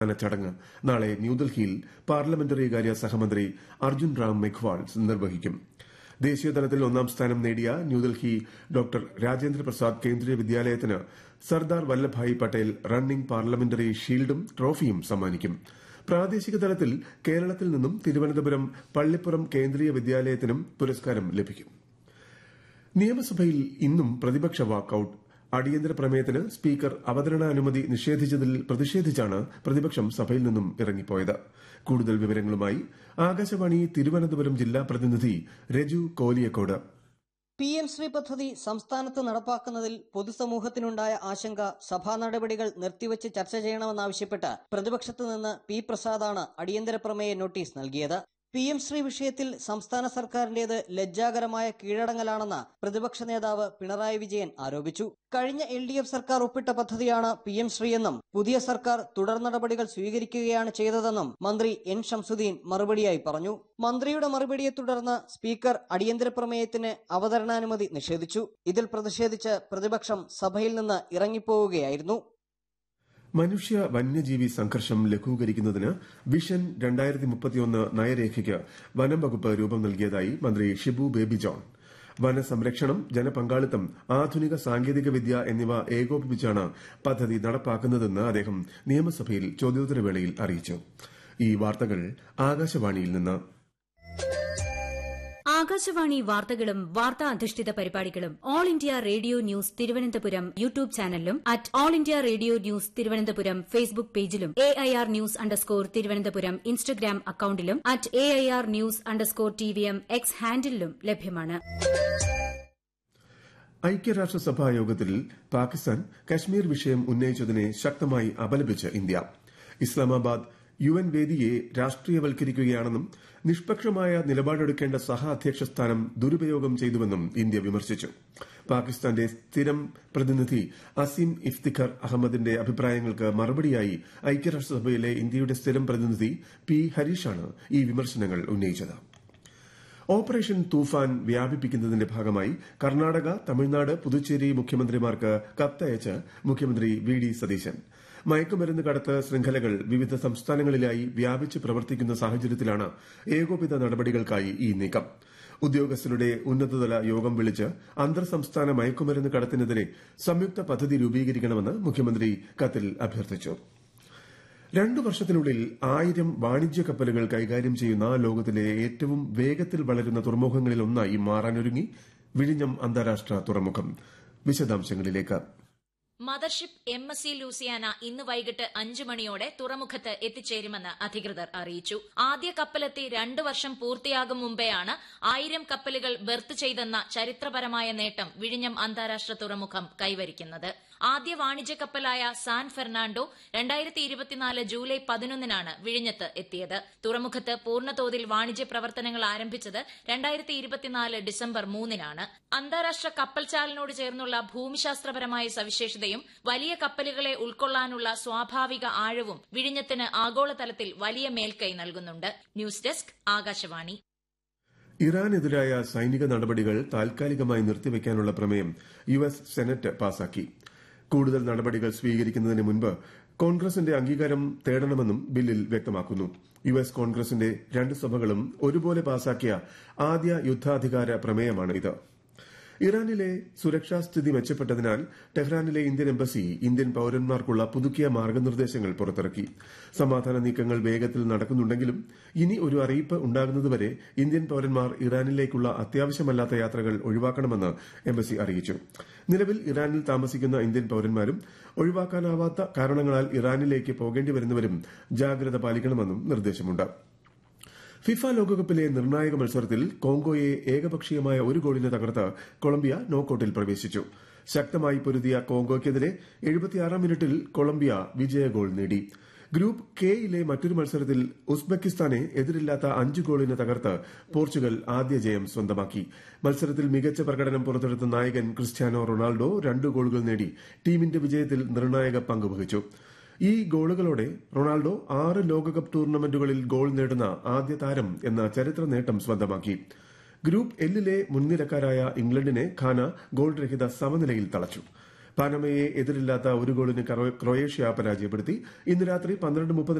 ന ചടങ്ങ് നാളെ ന്യൂഡൽഹിയിൽ പാർലമെന്ററി കാര്യ സഹമന്ത്രി അർജുൻ റാം മെഘ്വാൾ നിർവഹിക്കും ദേശീയതലത്തിൽ ഒന്നാം സ്ഥാനം നേടിയ ന്യൂഡൽഹി ഡോക്ടർ രാജേന്ദ്ര പ്രസാദ് കേന്ദ്രീയ വിദ്യാലയത്തിന് സർദാർ വല്ലഭായ് പട്ടേൽ റണ്ണിംഗ് പാർലമെന്ററി ഷീൽഡും ട്രോഫിയും സമ്മാനിക്കും പ്രാദേശിക തലത്തിൽ കേരളത്തിൽ നിന്നും തിരുവനന്തപുരം പള്ളിപ്പുറം കേന്ദ്രീയ വിദ്യാലയത്തിനും പുരസ്കാരം ലഭിക്കും നിയമസഭയിൽ ഇന്നും പ്രതിപക്ഷ വാക്കൌട്ട് അടിയന്തര പ്രമേയത്തിന് സ്പീക്കർ അവതരണാനുമതി നിഷേധിച്ചതിൽ പ്രതിഷേധിച്ചാണ് പ്രതിപക്ഷം സഭയിൽ നിന്നും ഇറങ്ങിപ്പോയത് കൂടുതൽ വിവരങ്ങളുമായി ആകാശവാണി തിരുവനന്തപുരം ജില്ലാ പ്രതിനിധി രജു കോലിയക്കോട് പി എം ശ്രീ പദ്ധതി സംസ്ഥാനത്ത് നടപ്പാക്കുന്നതിൽ പൊതുസമൂഹത്തിനുണ്ടായ ആശങ്ക സഭാ നടപടികൾ നിർത്തിവച്ച് ചർച്ച ചെയ്യണമെന്നാവശ്യപ്പെട്ട് പ്രതിപക്ഷത്തു നിന്ന് പി പ്രസാദാണ് അടിയന്തര പ്രമേയ നോട്ടീസ് നൽകിയത് പി എം ശ്രീ വിഷയത്തിൽ സംസ്ഥാന സർക്കാരിന്റേത് ലജ്ജാകരമായ കീഴടങ്ങലാണെന്ന് പ്രതിപക്ഷ നേതാവ് പിണറായി വിജയൻ ആരോപിച്ചു കഴിഞ്ഞ എൽ ഡി എഫ് സർക്കാർ ഒപ്പിട്ട പദ്ധതിയാണ് പി എം ശ്രീ എന്നും പുതിയ സർക്കാർ തുടർ നടപടികൾ സ്വീകരിക്കുകയാണ് ചെയ്തതെന്നും മന്ത്രി എൻ ഷംസുദ്ദീൻ മറുപടിയായി പറഞ്ഞു മന്ത്രിയുടെ മറുപടിയെ തുടർന്ന് സ്പീക്കർ അടിയന്തര പ്രമേയത്തിന് അവതരണാനുമതി നിഷേധിച്ചു ഇതിൽ പ്രതിഷേധിച്ച് പ്രതിപക്ഷം സഭയിൽ നിന്ന് ഇറങ്ങിപ്പോവുകയായിരുന്നു മനുഷ്യ വന്യജീവി സംഘർഷം ലഘൂകരിക്കുന്നതിന് വിഷൻ രണ്ടായിരത്തി മുപ്പത്തിയൊന്ന് നയരേഖയ്ക്ക് വനം വകുപ്പ് രൂപം നൽകിയതായി മന്ത്രി ഷിബു ബേബി ജോൺ വനസംരക്ഷണം ജനപങ്കാളിത്തം ആധുനിക സാങ്കേതിക വിദ്യ എന്നിവ ഏകോപിപ്പിച്ചാണ് പദ്ധതി നടപ്പാക്കുന്നതെന്ന് അദ്ദേഹം നിയമസഭയിൽ ചോദ്യോത്തരവേളയിൽ അറിയിച്ചു ഈ വാർത്തകൾ ആകാശവാണിയിൽ നിന്ന് ആകാശവാണി വാർത്തകളും വാർത്താ അധിഷ്ഠിത പരിപാടികളും All India Radio News Thiruvananthapuram YouTube ചാനലിലും at All India Radio News Thiruvananthapuram Facebook പേജിലും A I R news underscore Thiruvananthapuram Instagram അക്കൌണ്ടിലും at A I R news underscore T V M X ഹാൻഡിലും ലഭ്യമാണ് ഐക്യരാഷ്ട്രസഭാ യോഗത്തിൽ പാകിസ്ഥാൻ കശ്മീർ വിഷയം ഉന്നയിച്ചതിനെ ശക്തമായി അപലപിച്ച് ഇന്ത്യ ഇസ്ലാമാബാദ് യു എൻ വേദിയെ രാഷ്ട്രീയവൽക്കരിക്കുകയാണെന്നും നിഷ്പക്ഷമായ നിലപാടെടുക്കേണ്ട സഹ അധ്യക്ഷ സ്ഥാനം ദുരുപയോഗം ചെയ്തുവെന്നും ഇന്ത്യ വിമർശിച്ചു പാകിസ്ഥാന്റെ സ്ഥിരം പ്രതിനിധി അസീം ഇഫ്തിഖർ അഹമ്മദിന്റെ അഭിപ്രായങ്ങൾക്ക് മറുപടിയായി ഐക്യരാഷ്ട്രസഭയിലെ ഇന്ത്യയുടെ സ്ഥിരം പ്രതിനിധി പി ഹരീഷാണ് ഈ വിമർശനങ്ങൾ ഉന്നയിച്ചത് ഓപ്പറേഷൻ തൂഫാൻ വ്യാപിപ്പിക്കുന്നതിന്റെ ഭാഗമായി കർണാടക തമിഴ്നാട് പുതുച്ചേരി മുഖ്യമന്ത്രിമാർക്ക് കത്തയച്ച് മുഖ്യമന്ത്രി വി ഡി സതീശൻ മയക്കുമരുന്ന് കടത്ത് ശൃംഖലകൾ വിവിധ സംസ്ഥാനങ്ങളിലായി വ്യാപിച്ച് പ്രവർത്തിക്കുന്ന സാഹചര്യത്തിലാണ് ഏകോപിത നടപടികൾക്കായി ഈ നീക്കം ഉദ്യോഗസ്ഥരുടെ ഉന്നതതല യോഗം വിളിച്ച് അന്തർ സംസ്ഥാന മയക്കുമരുന്ന് കടത്തിനെതിരെ സംയുക്ത പദ്ധതി രൂപീകരിക്കണമെന്ന് മുഖ്യമന്ത്രി കത്തിൽ അഭ്യർത്ഥിച്ചു രണ്ടു വർഷത്തിനുള്ളിൽ ആയിരം വാണിജ്യ കപ്പലുകൾ കൈകാര്യം ചെയ്യുന്ന ലോകത്തിലെ ഏറ്റവും വേഗത്തിൽ വളരുന്ന തുറമുഖങ്ങളിൽ ഒന്നായി മാറാനൊരുങ്ങി വിഴിഞ്ഞം അന്താരാഷ്ട്ര തുറമുഖം വിശദാംശങ്ങളിലേക്ക് mothership M S C Luciana ഇന്ന് വൈകിട്ട് അഞ്ചു മണിയോടെ തുറമുഖത്ത് എത്തിച്ചേരുമെന്ന് അധികൃതർ അറിയിച്ചു ആദ്യ കപ്പലെത്തി രണ്ടു വർഷം പൂർത്തിയാകും മുമ്പെയാണ് ആയിരം കപ്പലുകൾ ബെർത്ത് ചെയ്തെന്ന ചരിത്രപരമായ നേട്ടം വിഴിഞ്ഞം അന്താരാഷ്ട്ര തുറമുഖം കൈവരിക്കുന്നത് ആദ്യ വാണിജ്യ കപ്പലായ സാൻ ഫെർണാണ്ടോ രണ്ടായിരത്തി ഇരുപത്തിനാല് ജൂലൈ പതിനൊന്നിനാണ് വിഴിഞ്ഞത്ത് എത്തിയത് തുറമുഖത്ത് പൂർണ്ണതോതിൽ വാണിജ്യ പ്രവർത്തനങ്ങൾ ആരംഭിച്ചത് രണ്ടായിരത്തി ഇരുപത്തിനാല് ഡിസംബർ മൂന്നിനാണ് അന്താരാഷ്ട്ര കപ്പൽചാലിനോട് ചേർന്നുള്ള ഭൂമിശാസ്ത്രപരമായ സവിശേഷതയും വലിയ കപ്പലുകളെ ഉൾക്കൊള്ളാനുള്ള സ്വാഭാവിക ആഴവും വിഴിഞ്ഞത്തിന് ആഗോളതലത്തിൽ വലിയ മേൽക്കൈ നൽകുന്നുണ്ട് ന്യൂസ് ഡെസ്ക് ആകാശവാണി ഇറാനെതിരായ സൈനിക നടപടികൾ താൽക്കാലികമായി നിർത്തിവെക്കാനുള്ള പ്രമേയം യു എസ് സെനറ്റ് പാസാക്കി കൂടുതൽ നടപടികൾ സ്വീകരിക്കുന്നതിന് മുൻപ് കോൺഗ്രസിന്റെ അംഗീകാരം തേടണമെന്നും ബില്ലിൽ വ്യക്തമാക്കുന്നു യു എസ് കോൺഗ്രസിന്റെ രണ്ട് സഭകളും ഒരുപോലെ പാസാക്കിയ ആദ്യ യുദ്ധാധികാര പ്രമേയമാണിത് ഇറാനിലെ സുരക്ഷാ സ്ഥിതി മെച്ചപ്പെട്ടതിനാൽ ടെഹ്റാനിലെ ഇന്ത്യൻ എംബസി ഇന്ത്യൻ പൌരന്മാർക്കുള്ള പുതുക്കിയ മാർഗനിർദ്ദേശങ്ങൾ പുറത്തിറക്കി സമാധാന നീക്കങ്ങൾ വേഗത്തിൽ നടക്കുന്നുണ്ടെങ്കിലും ഇനി ഒരു അറിയിപ്പ് ഉണ്ടാകുന്നതുവരെ ഇന്ത്യൻ പൌരന്മാർ ഇറാനിലേക്കുള്ള അത്യാവശ്യമല്ലാത്ത യാത്രകൾ ഒഴിവാക്കണമെന്ന് എംബസി അറിയിച്ചു നിലവിൽ ഇറാനിൽ താമസിക്കുന്ന ഇന്ത്യൻ പൌരന്മാരും ഒഴിവാക്കാനാവാത്ത കാരണങ്ങളാൽ ഇറാനിലേക്ക് പോകേണ്ടി വരുന്നവരും ജാഗ്രത പാലിക്കണമെന്നും നിർദ്ദേശമുണ്ട് ഫിഫ ലോകകപ്പിലെ നിർണായക മത്സരത്തിൽ കോങ്കോയെ ഏകപക്ഷീയമായ ഒരു ഗോളിന് തകർത്ത് കൊളംബിയ നോക്കൌട്ടിൽ പ്രവേശിച്ചു ശക്തമായി പൊരുതിയ കോങ്കോയ്ക്കെതിരെ എഴുപത്തിയാറാം മിനിറ്റിൽ കൊളംബിയ വിജയ ഗോൾ നേടി ഗ്രൂപ്പ് കെയിലെ മറ്റൊരു മത്സരത്തിൽ ഉസ്ബെക്കിസ്ഥാനെ എതിരില്ലാത്ത അഞ്ച് ഗോളിന് തകർത്ത് പോർച്ചുഗൽ ആദ്യ ജയം സ്വന്തമാക്കി മത്സരത്തിൽ മികച്ച പ്രകടനം പുറത്തെടുത്ത നായകൻ ക്രിസ്ത്യാനോ റൊണാൾഡോ രണ്ട് ഗോളുകൾ നേടി ടീമിന്റെ വിജയത്തിൽ നിർണായക പങ്കുവഹിച്ചു ഈ ഗോളുകളോടെ റൊണാൾഡോ ആറ് ലോകകപ്പ് ടൂർണമെന്റുകളിൽ ഗോൾ നേടുന്ന ആദ്യ താരം എന്ന ചരിത്ര നേട്ടം സ്വന്തമാക്കി ഗ്രൂപ്പ് എല്ലിലെ മുൻനിരക്കാരായ ഇംഗ്ലണ്ടിനെ ഖാന ഗോൾ രഹിത സമനിലയിൽ തളച്ചു പനമയെ എതിരില്ലാത്ത ഒരു ഗോളിന് ക്രൊയേഷ്യ പരാജയപ്പെടുത്തി ഇന്ന് രാത്രി പന്ത്രണ്ട് മുപ്പത്